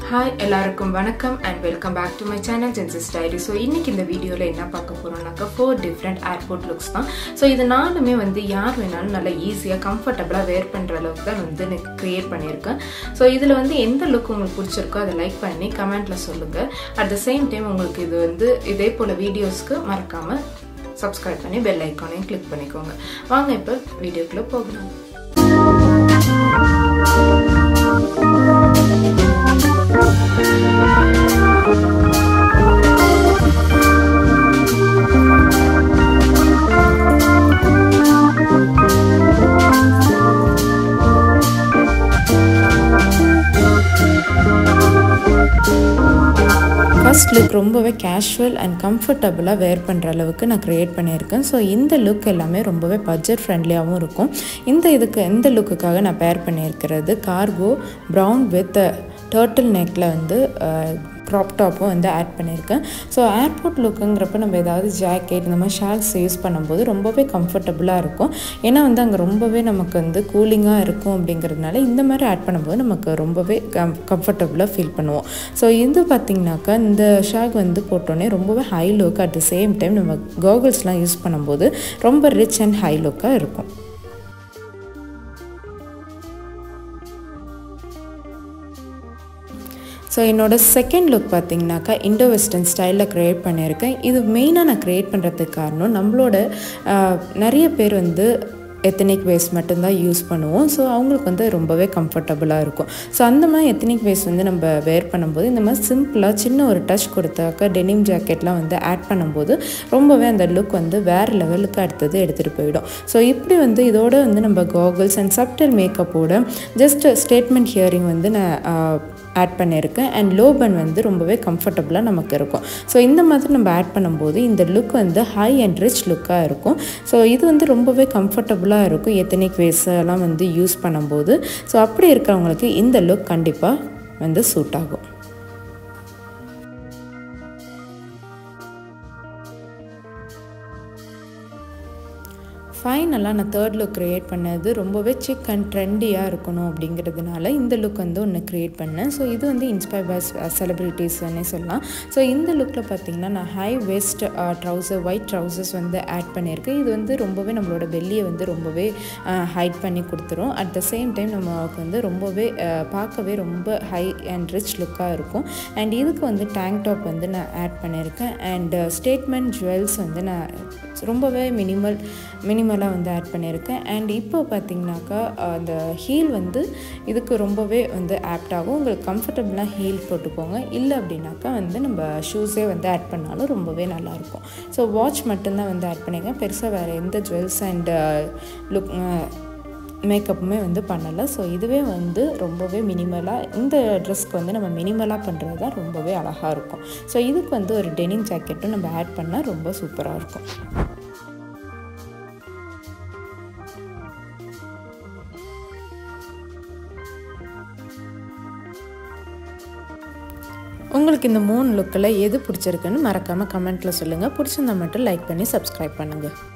hi எல்லாருக்கும் வணக்கம் and welcome back to my channel ஜென்சஸ் டைரி ஸோ இன்னைக்கு இந்த வீடியோவில் என்ன பார்க்க போகிறோம்னாக்கா ஃபோர் டிஃப்ரெண்ட் ஏர்போர்ட் லுக்ஸ் தான் ஸோ இது நாலுமே வந்து யார் வேணாலும் நல்லா ஈஸியாக கம்ஃபர்டபுளாக வேர் பண்ணுற அளவுக்கு தான் வந்து எனக்கு க்ரியேட் பண்ணியிருக்கேன் ஸோ இதில் வந்து எந்த லுக் உங்களுக்கு பிடிச்சிருக்கோ அதை லைக் பண்ணி கமெண்ட்டில் சொல்லுங்கள் அட் த சேம் டைம் உங்களுக்கு இது வந்து இதே போல் வீடியோஸ்க்கு மறக்காமல் சப்ஸ்கிரைப் பண்ணி பெல் ஐக்கானையும் கிளிக் பண்ணிக்கோங்க வாங்க இப்போ வீடியோக்குள்ளே போகலாம் ஃபர்ஸ்ட் லுக் ரொம்பவே கேஷுவல் அண்ட் கம்ஃபர்டபுளாக வேர் பண்ணுற அளவுக்கு நான் க்ரியேட் பண்ணியிருக்கேன் ஸோ இந்த லுக் எல்லாமே ரொம்பவே பட்ஜெட் ஃப்ரெண்ட்லியாகவும் இருக்கும் இந்த இதுக்கு இந்த லுக்குக்காக நான் பேர் பண்ணியிருக்கிறது கார்கோ ப்ரௌன் வித் டர்ட்டில் நெக்கில் வந்து க்ராப் டாப்பும் வந்து ஆட் பண்ணியிருக்கேன் ஸோ ஏர்போர்ட் லுக்குங்கிறப்ப நம்ம ஏதாவது ஜாக்கெட் இந்த மாதிரி ஷால்ஸ் யூஸ் பண்ணும்போது ரொம்பவே கம்ஃபர்டபுளாக இருக்கும் ஏன்னா வந்து அங்கே ரொம்பவே நமக்கு வந்து கூலிங்காக இருக்கும் அப்படிங்கிறதுனால இந்த மாதிரி ஆட் பண்ணும்போது நமக்கு ரொம்பவே கம் கம்ஃபர்டபுளாக ஃபீல் பண்ணுவோம் ஸோ இது பார்த்திங்கனாக்கா இந்த ஷாக் வந்து போட்டோன்னே ரொம்பவே high look at the same time நம்ம கோகுல்ஸ்லாம் யூஸ் பண்ணும்போது ரொம்ப ரிச் அண்ட் ஹை லுக்காக இருக்கும் ஸோ என்னோடய செகண்ட் லுக் பார்த்திங்கனாக்கா இண்டோ வெஸ்டர்ன் ஸ்டைலில் க்ரியேட் பண்ணியிருக்கேன் இது மெயினாக நான் க்ரியேட் பண்ணுறதுக்கு காரணம் நம்மளோட நிறைய பேர் வந்து எத்தனிக் வேஸ்ட் மட்டும்தான் யூஸ் பண்ணுவோம் ஸோ அவங்களுக்கு வந்து ரொம்பவே கம்ஃபர்டபுளாக இருக்கும் ஸோ அந்த மாதிரி எத்தனிக் வேஸ்ட் வந்து நம்ம வேர் பண்ணும்போது இந்த மாதிரி சிம்பிளாக சின்ன ஒரு டச் கொடுத்தாக்கா டெனிம் ஜாக்கெட்லாம் வந்து ஆட் பண்ணும்போது ரொம்பவே அந்த லுக் வந்து வேறு லெவலுக்கு அடுத்தது எடுத்துகிட்டு போயிடும் ஸோ இப்படி வந்து இதோட வந்து நம்ம காகுல்ஸ் அண்ட் சப்டல் மேக்கப்போட ஜஸ்ட் ஸ்டேட்மெண்ட் ஹியரிங் வந்து நான் ஆட் பண்ணியிருக்கேன் அண்ட் லோ பன் வந்து ரொம்பவே கம்ஃபர்டபுளாக நமக்கு இருக்கும் ஸோ இந்த மாதிரி நம்ம ஆட் பண்ணும்போது இந்த லுக் வந்து ஹை அண்ட் ரிச் லுக்காக இருக்கும் ஸோ இது வந்து ரொம்பவே கம்ஃபர்டபுளாக இருக்கும் எத்தனிக் வேஸ் எல்லாம் வந்து யூஸ் பண்ணும்போது ஸோ அப்படி இருக்கிறவங்களுக்கு இந்த லுக் கண்டிப்பாக வந்து சூட் ஆகும் ஃபைனலாக நான் தேர்ட் லுக் க்ரியேட் பண்ணது ரொம்பவே சிக் அண்ட் ட்ரெண்டியாக இருக்கணும் அப்படிங்கிறதுனால இந்த லுக் வந்து ஒன்று க்ரியேட் பண்ணேன் ஸோ இது வந்து இன்ஸ்பயர் பை செலிப்ரிட்டிஸ்னே சொல்லலாம் ஸோ இந்த லுக்கில் பார்த்தீங்கன்னா நான் high waist trouser white trousers வந்து ஆட் பண்ணியிருக்கேன் இது வந்து ரொம்பவே நம்மளோட பெல்லியை வந்து ரொம்பவே ஹைட் பண்ணி கொடுத்துரும் அட் த சேம் டைம் நமக்கு வந்து ரொம்பவே பார்க்கவே ரொம்ப ஹை அண்ட் ரிச் லுக்காக இருக்கும் அண்ட் இதுக்கு வந்து டேங்க் டாப் வந்து நான் ஆட் பண்ணியிருக்கேன் அண்ட் ஸ்டேட்மெண்ட் ஜுவல்ஸ் வந்து நான் ரொம்பவே மினிமல் மினிமலாக வந்து ஆட் பண்ணியிருக்கேன் அண்ட் இப்போ பார்த்திங்கனாக்கா அந்த ஹீல் வந்து இதுக்கு ரொம்பவே வந்து ஆப்ட் ஆகும் உங்களுக்கு கம்ஃபர்டபுளாக ஹீல் போட்டுக்கோங்க இல்லை அப்படின்னாக்கா வந்து நம்ம ஷூஸே வந்து ஆட் பண்ணாலும் ரொம்பவே நல்லாயிருக்கும் ஸோ வாட்ச் மட்டும்தான் வந்து ஆட் பண்ணியிருக்கேன் பெருசாக வேறு எந்த ஜுவல்ஸ் அண்ட் லுக் மேக்கப்புமே வந்து பண்ணலை ஸோ இதுவே வந்து ரொம்பவே மினிமலாக இந்த ட்ரெஸ்க்கு வந்து நம்ம மினிமலாக பண்ணுறது தான் ரொம்பவே அழகாக இருக்கும் ஸோ இதுக்கு வந்து ஒரு டெனிம் ஜாக்கெட்டும் நம்ம ஆட் பண்ணால் ரொம்ப சூப்பராக இருக்கும் உங்களுக்கு இந்த மூணு லுக்கில் எது பிடிச்சிருக்குன்னு மறக்காமல் கமெண்ட்டில் சொல்லுங்கள் பிடிச்சிருந்தா மட்டும் லைக் பண்ணி சப்ஸ்கிரைப் பண்ணுங்கள்